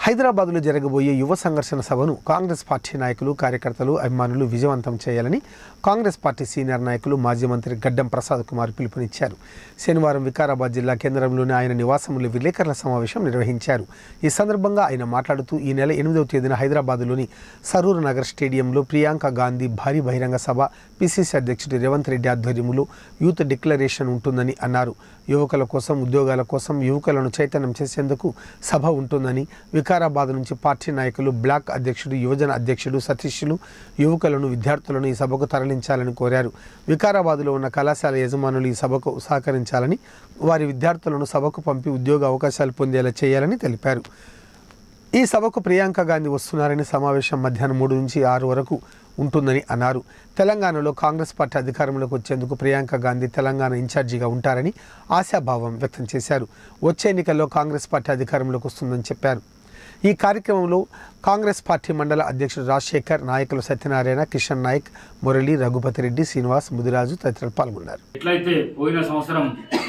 హైదరాబాద్లో జరగబోయే యువ సంఘర్షణ సభను కాంగ్రెస్ పార్టీ నాయకులు కార్యకర్తలు అభిమానులు విజయవంతం చేయాలని కాంగ్రెస్ పార్టీ సీనియర్ నాయకులు మాజీ మంత్రి గడ్డం ప్రసాద్ కుమార్ పిలుపునిచ్చారు శనివారం వికారాబాద్ జిల్లా కేంద్రంలోని ఆయన నివాసంలో విలేకరుల సమావేశం నిర్వహించారు ఈ సందర్భంగా ఆయన మాట్లాడుతూ ఈ నెల ఎనిమిదవ తేదీన హైదరాబాద్లోని సరూర్ నగర్ స్టేడియంలో ప్రియాంక గాంధీ భారీ బహిరంగ సభ పిసిసి అధ్యక్షుడు రేవంత్ రెడ్డి ఆధ్వర్యంలో యూత్ డిక్లరేషన్ ఉంటుందని అన్నారు యువకుల కోసం ఉద్యోగాల కోసం యువకులను చైతన్యం చేసేందుకు సభ ఉంటుందని వికారాబాద్ నుంచి పార్టీ నాయకులు బ్లాక్ అధ్యక్షుడు యువజన అధ్యక్షుడు సతీష్లు యువకులను విద్యార్థులను ఈ సభకు తరలించాలని కోరారు వికారాబాద్లో ఉన్న కళాశాల యజమానులు ఈ సభకు సహకరించాలని వారి విద్యార్థులను సభకు పంపి ఉద్యోగ అవకాశాలు పొందేలా చేయాలని తెలిపారు ఈ సభకు ప్రియాంక గాంధీ వస్తున్నారని సమావేశం మధ్యాహ్నం మూడు నుంచి ఆరు వరకు ఉంటుందని అన్నారు తెలంగాణలో కాంగ్రెస్ పార్టీ అధికారంలోకి వచ్చేందుకు ప్రియాంక గాంధీ తెలంగాణ ఇన్ఛార్జిగా ఉంటారని ఆశాభావం వ్యక్తం చేశారు వచ్చే ఎన్నికల్లో కాంగ్రెస్ పార్టీ అధికారంలోకి వస్తుందని చెప్పారు ఈ కార్యక్రమంలో కాంగ్రెస్ పార్టీ మండల అధ్యక్షుడు రాజశేఖర్ నాయకులు సత్యనారాయణ కిషన్ నాయక్ మురళి రఘుపతి రెడ్డి శ్రీనివాస్ ముదిరాజు తదితరులు పాల్గొన్నారు ఎట్లయితే పోయిన సంవత్సరం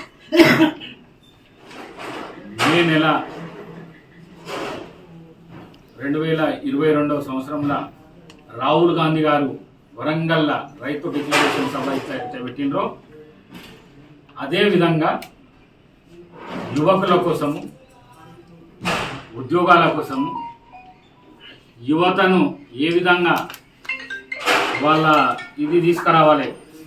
మే నెల రెండు వేల ఇరవై రెండవ సంవత్సరంలో రాహుల్ గాంధీ గారు వరంగల్ల రైతు డిక్లరేషన్ సభ ఎట్లయితే పెట్టినరో అదేవిధంగా యువకుల కోసము ఉద్యోగాల కోసము యువతను ఏ విధంగా వాళ్ళ ఇది తీసుకురావాలి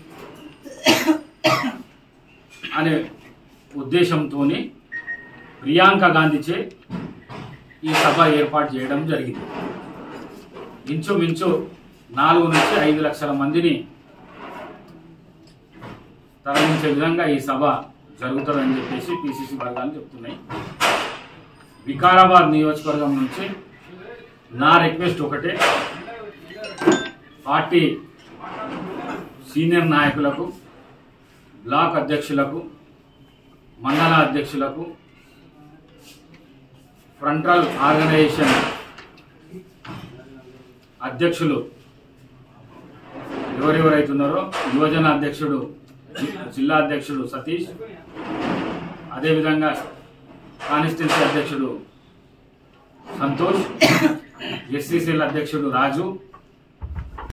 అనే ఉద్దేశంతో ప్రియాంక గాంధీచే ఈ సభ ఏర్పాటు చేయడం జరిగింది ఇంచుమించు నాలుగు నుంచి ఐదు లక్షల మందిని తరలించే విధంగా ఈ సభ జరుగుతుందని చెప్పేసి పిసిసి వర్గాలు చెప్తున్నాయి వికారాబాద్ నియోజకవర్గం నుంచి నా రిక్వెస్ట్ ఒకటే పార్టీ సీనియర్ నాయకులకు బ్లాక్ అధ్యక్షులకు మండల అధ్యక్షులకు ఫ్రంటల్ ఆర్గనైజేషన్ అధ్యక్షులు ఎవరెవరైతున్నారో యువజన అధ్యక్షుడు జి- జిల్లా అధ్యక్షుడు సతీష్ అదేవిధంగా కాన్స్టిట్యున్సీ అధ్యక్షుడు సంతోష్ ఎస్సీసీఎల్ అధ్యక్షుడు రాజు